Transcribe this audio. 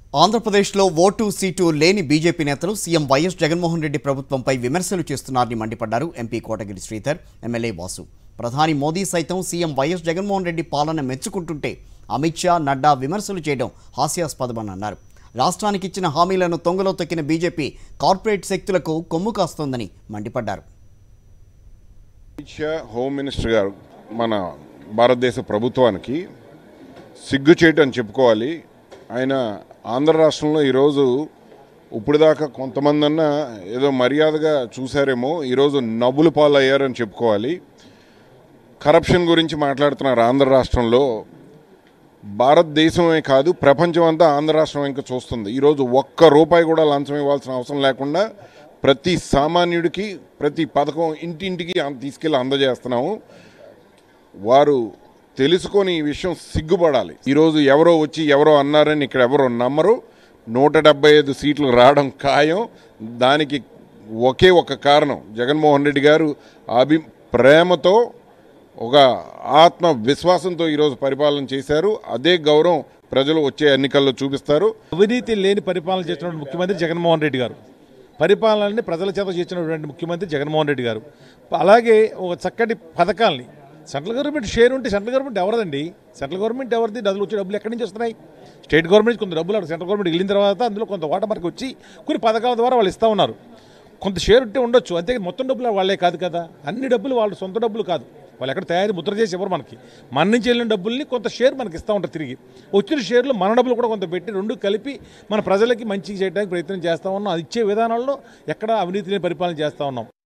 ఆంధ్రప్రదేశ్లో vote seat లేని BJP నేతలు సీఎం వైఎస్ జగన్మోహన్ రెడ్డి ప్రభుత్వంపై విమర్శలు చేస్తున్నారని మండిపడ్డారు ఎంపీ కోటగిరి శ్రీధర్ ఎమ్మెల్యే వాసు ప్రధాని మోదీ సైతం సీఎం వైఎస్ జగన్మోహన్ రెడ్డి పాలన మెచ్చుకుంటుంటే అమిత్ షా నడ్డా విమర్శలు చేయడం హాస్యాస్పదమని అన్నారు రాష్ట్రానికి ఇచ్చిన హామీలను తొంగలో తొక్కిన బీజేపీ కార్పొరేట్ శక్తులకు కొమ్ము కాస్తోందని మండిపడ్డారు అమిత్ షా హోమ్ మినిస్టర్ గారు మన భారతదేశ ప్రభుత్వానికి సిగ్గు చేయటం చెప్పుకోవాలి ఆయన ఆంధ్ర రాష్ట్రంలో ఈరోజు ఇప్పుడు దాకా కొంతమంది అన్న ఏదో మర్యాదగా చూశారేమో ఈరోజు నవ్వులు పాలయ్యారని చెప్పుకోవాలి కరప్షన్ గురించి మాట్లాడుతున్నారు ఆంధ్ర రాష్ట్రంలో భారతదేశమే కాదు ప్రపంచం అంతా ఆంధ్ర రాష్ట్రం ఇంకా చూస్తుంది ఈరోజు ఒక్క రూపాయి కూడా లంచం ఇవ్వాల్సిన అవసరం లేకుండా ప్రతి సామాన్యుడికి ప్రతి పథకం ఇంటింటికి అం- తీసుకెళ్ళి అందజేస్తున్నాము వారు తెలుసుకొని ఈ విషయం సిగ్గుపడాలి ఈరోజు ఎవరో వచ్చి ఎవరో అన్నారని ఇక్కడ ఎవరో నమ్మరు నూట డెబ్బై ఐదు సీట్లు రావడం ఖాయం దానికి ఒకే ఒక కారణం జగన్మోహన్ రెడ్డి గారు అభి ప్రేమతో ఒక ఆత్మ విశ్వాసంతో ఈరోజు పరిపాలన చేశారు అదే గౌరవం ప్రజలు వచ్చే ఎన్నికల్లో చూపిస్తారు అవినీతి లేని పరిపాలన చేసినటువంటి ముఖ్యమంత్రి జగన్మోహన్ రెడ్డి గారు పరిపాలనని ప్రజల చేత చేసినటువంటి ముఖ్యమంత్రి జగన్మోహన్ రెడ్డి గారు అలాగే ఒక చక్కటి పథకాల్ని సెంట్రల్ గవర్నమెంట్ షేర్ ఉంటే సెంట్రల్ గవర్నమెంట్ ఎవరిదండి సెంట్రల్ గవర్నమెంట్ ఎవరిది డబ్బులు వచ్చే డబ్బులు ఎక్కడి నుంచి వస్తున్నాయి స్టేట్ గవర్నమెంట్ కొంత డబ్బులు అక్కడ సెంట్రల్ గవర్నమెంట్ వెళ్ళిన తర్వాత అందులో కొంత వాటా మనకి వచ్చి కొన్ని పథకాల ద్వారా వాళ్ళు ఇస్తూ ఉన్నారు కొంత షేర్ ఉంటే ఉండొచ్చు అంతే మొత్తం డబ్బులు వాళ్ళే కాదు కదా అన్ని డబ్బులు వాళ్ళు సొంత డబ్బులు కాదు వాళ్ళు ఎక్కడ తయారు ముద్ర చేసి ఎవరు మనకి మన నుంచి వెళ్ళిన డబ్బుల్ని కొంత షేర్ మనకి ఇస్తూ ఉంటారు తిరిగి వచ్చిన షేర్లు మన డబ్బులు కూడా కొంత పెట్టి రెండు కలిపి మన ప్రజలకి మంచిగా చేయడానికి ప్రయత్నం చేస్తూ ఉన్నాం అది ఇచ్చే విధానాల్లో ఎక్కడ అవినీతి లేని పరిపాలన చేస్తూ ఉన్నాం